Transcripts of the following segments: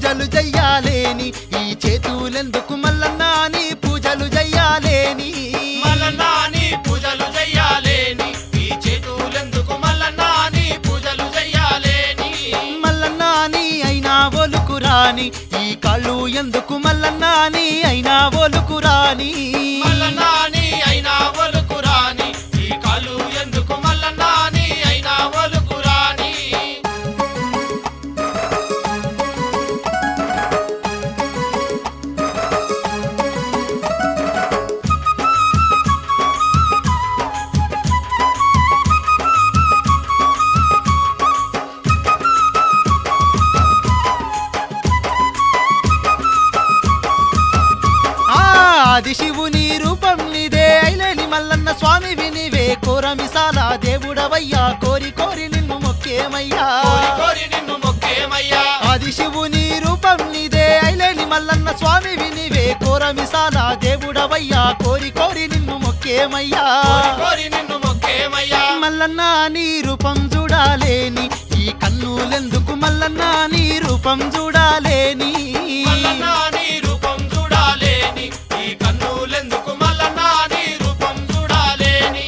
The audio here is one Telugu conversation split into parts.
పూజలు చెయ్యాలేని ఈ చేతులెందుకు మల్లన్నా నీ పూజలు చెయ్యాలేని మల్లన్నా నీ పూజలు చెయ్యాలేని ఈ చేతులెందుకు మల్లన్నా నీ పూజలు చెయ్యాలేని మల్లన్నా నీ అయినా ఒలుకు రాని ఈ కాళ్ళు ఎందుకు మల్లన్నా నీ అయినా ఒలుకు రాని మల్లన్నా నీ అయినా ఒలుకు రాని ఈ కాలు ఎందుకు మల్లన్నా నీ అయినా ఒలుకు రాని ఆ ఆది శివుని రూపం నీదే ఐలేని మల్లన్న స్వామి వినివే కోరమిసాల దేవుడవయ్యా కోరి కోరి నిన్ను మొక్కేమయ్యా కోరి కోరి నిన్ను మొక్కేమయ్యా ఆది శివుని రూపం నీదే ఐలేని మల్లన్న స్వామి వినివే కోరమిసాల దేవుడవయ్యా కోరి కోరి నిన్ను మొక్కేమయ్యా కోరి కోరి నిన్ను మొక్కేమయ్యా మల్లన్న నీ రూపం చూడాలేని ఈ కన్నులెందుకు మల్లన్న నీ రూపం చూడాలేని మల్లన్నా నీ రూపం చూడాలేని ఈ కన్నులెందుకు మల్లన్నా నీ రూపం చూడాలేని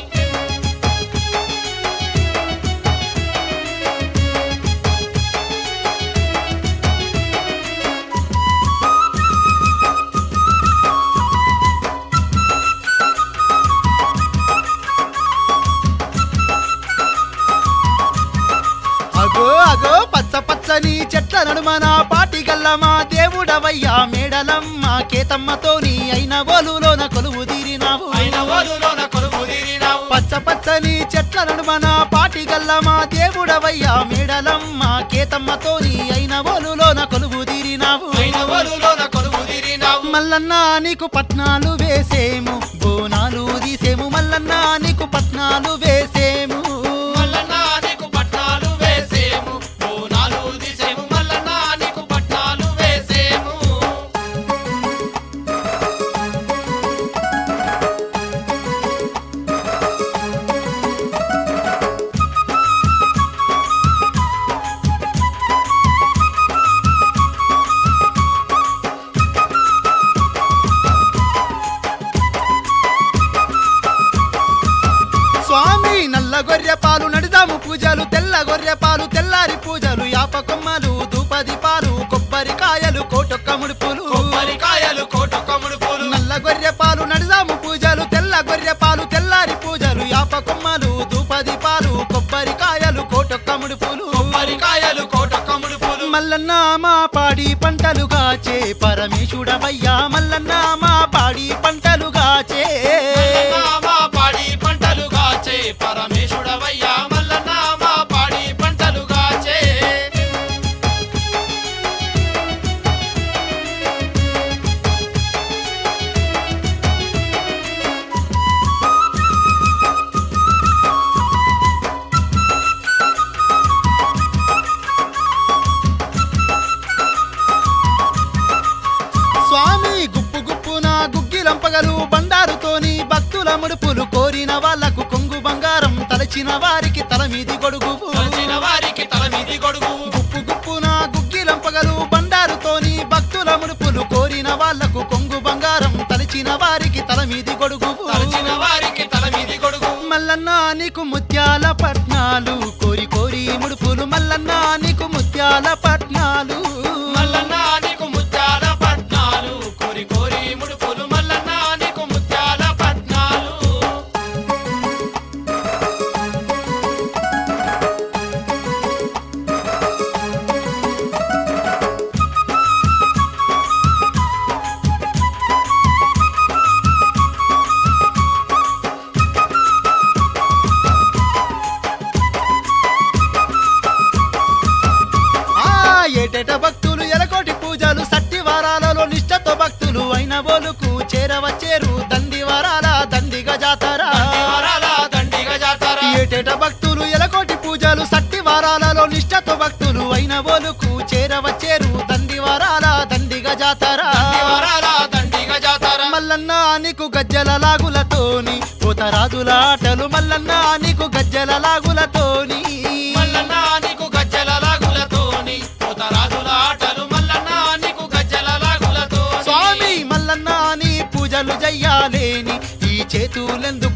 అగో అగో పచ్చ పచ్చని చెట్ల నడుమన పాటి గల్లమా దేవుడవయ్యా మేడలమ్మ కేతమ్మతోని అయిన బోలులోన కొలువు తీరినావు అయిన ఓలులోన కొలువు తీరినావు పచ్చ పచ్చని చెట్ల నడుమన పాటి గల్లమా దేవుడవయ్యా మేడలమ్మ కేతమ్మతోని అయిన బోలులోన కొలువు తీరినావు అయిన ఓలులోన కొలువు తీరినావు మల్లన్న నీకు పట్నాలు వేసేము బోనాలు తీసేము మల్లన్న నీకు పట్నాలు వేసేము మల్లన్నా నీకు పట్నాలు వేసేము బోనాలు తీసేము మల్లన్నా నీకు పట్నాలు వేసేము స్వామి నల్ల గొర్రె పాలు నడిదాము పూజలు తెల్ల గొర్రె పాలు తెల్లారి పూజలు యాప కొమ్మలు దూపది పాలు కొబ్బరికాయలు కోటొక్క ముడుపులు కొబ్బరికాయలు కోటొక్క ముడుపులు నల్ల గొర్రె పాలు నడిదాము పూజలు తెల్ల గొర్రె పాలు తెల్లారి పూజలు యాప కొమ్మలు దూపది పాలు కొబ్బరికాయలు కోటొక్క ముడుపులు కొబ్బరికాయలు కోటొక్క ముడుపులు మల్లన్న మా పాడి పంటలు గాచే పరమేశుడవయ్యా మల్లన్న మా పాడి పంటలు గాచే మల్లన్నా మా పాడి పంటలు గాచే పరమేశుడవయ్యా మల్లన్నా మా పాడి పంటలు గాచే స్వామి గుప్పు గుప్పున గుగ్గిలంపగలు బండారుతోని భక్తుల ముడుపులు కోరిన వాళ్లకు కొంగు బంగారం తలచిన వారికి తల మీది గొడుగు తలచిన వారికి తల మీది గొడుగు గుప్పు గుప్పున గుగ్గిలంపగలు బండారుతోని భక్తుల ముడుపులు కోరిన వాళ్లకు కొంగు బంగారం తలచిన వారికి తల మీది గొడుగు తలచిన వారికి తల మీది గొడుగు మల్లన్న నీకు ముత్యాల పట్నాలు కోరి కోరి ముడుపులు మల్లన్న నీకు ముత్యాల పట్నాలు మల్లన్నా నీకు ముత్యాల పట్నాలు కోరి కోరి ముడుపులు మల్లన్నా నీకు ముత్యాల పట్నాలు ఆ ఏటేట భక్తులు ఎలకోటి పూజలు సట్టి వారాలలో నిష్ఠతో భక్తులు అయిన బోలుకు చేరవచ్చేరు దండి వారాల దండిగా జాతర వరాల దండిగా జాతర ఏటేట భక్తులు ఎలకోటి పూజలు సట్టి వారాలలో నిష్ఠతో భక్తులు అయిన బోలుకు చేరవచ్చేరు దండి వారాల దండిగా జాతర వరాల దండిగా జాతర మల్లన్న నీకు గజ్జల లాగులతోని పోతరాజుల ఆటలు మల్లన్న నీకు గజ్జల లాగులతోని మల్లన్నా నీకు గజ్జల లాగులతోని రాజుల ఆటలు మల్లన్నా చేతులెందు